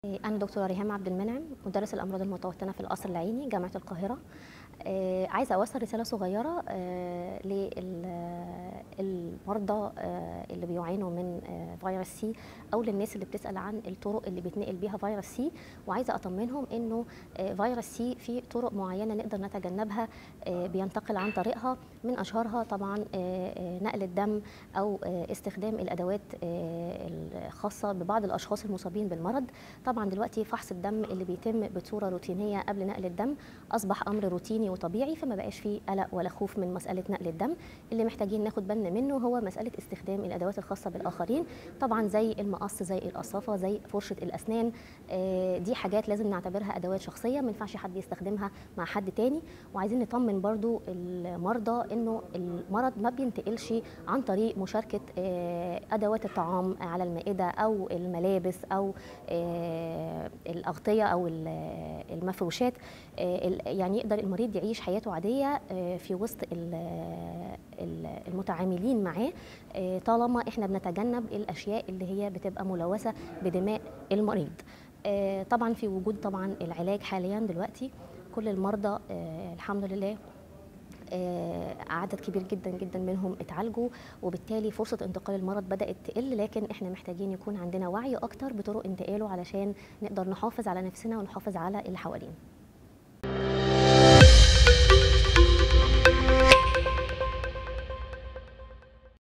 أنا دكتورة ريهام عبد المنعم مدرس الأمراض المتوطنة في القصر العيني جامعة القاهرة آه، عايزة أوصل رسالة صغيرة آه، للمرضى آه، اللي بيعانوا من آه، فيروس سي أو للناس اللي بتسأل عن الطرق اللي بيتنقل بيها فيروس سي وعايزة أطمنهم إنه آه، فيروس سي في طرق معينة نقدر نتجنبها آه، بينتقل عن طريقها من أشهرها طبعا آه، آه، نقل الدم أو آه، استخدام الأدوات آه، الخاصة ببعض الأشخاص المصابين بالمرض طبعا دلوقتي فحص الدم اللي بيتم بصورة روتينية قبل نقل الدم أصبح أمر روتيني وطبيعي فما بقاش فيه قلق ولا خوف من مسألة نقل الدم اللي محتاجين ناخد بالنا منه هو مسألة استخدام الأدوات الخاصة بالآخرين طبعا زي المقص زي القصافة زي فرشة الأسنان آه، دي حاجات لازم نعتبرها أدوات شخصية ما ينفعش حد يستخدمها مع حد تاني وعايزين نطمن برضو المرضى إنه المرض ما بينتقلش عن طريق مشاركة آه، أدوات الطعام على المائدة أو الملابس أو آه، الأغطية أو ال- المفروشات آه، ال- يعني يقدر المريض يعيش حياته عادية آه، في وسط ال- ال- المتعاملين معاه آه، طالما احنا بنتجنب الأشياء اللي هي بتبقى ملوثة بدماء المريض آه، طبعا في وجود طبعا العلاج حاليا دلوقتي كل المرضى آه، الحمد لله آه، عدد كبير جدا جدا منهم اتعالجوا وبالتالي فرصة انتقال المرض بدأت تقل لكن احنا محتاجين يكون عندنا وعي أكتر بطرق انتقاله علشان نقدر نحافظ على نفسنا ونحافظ على اللي حوالينا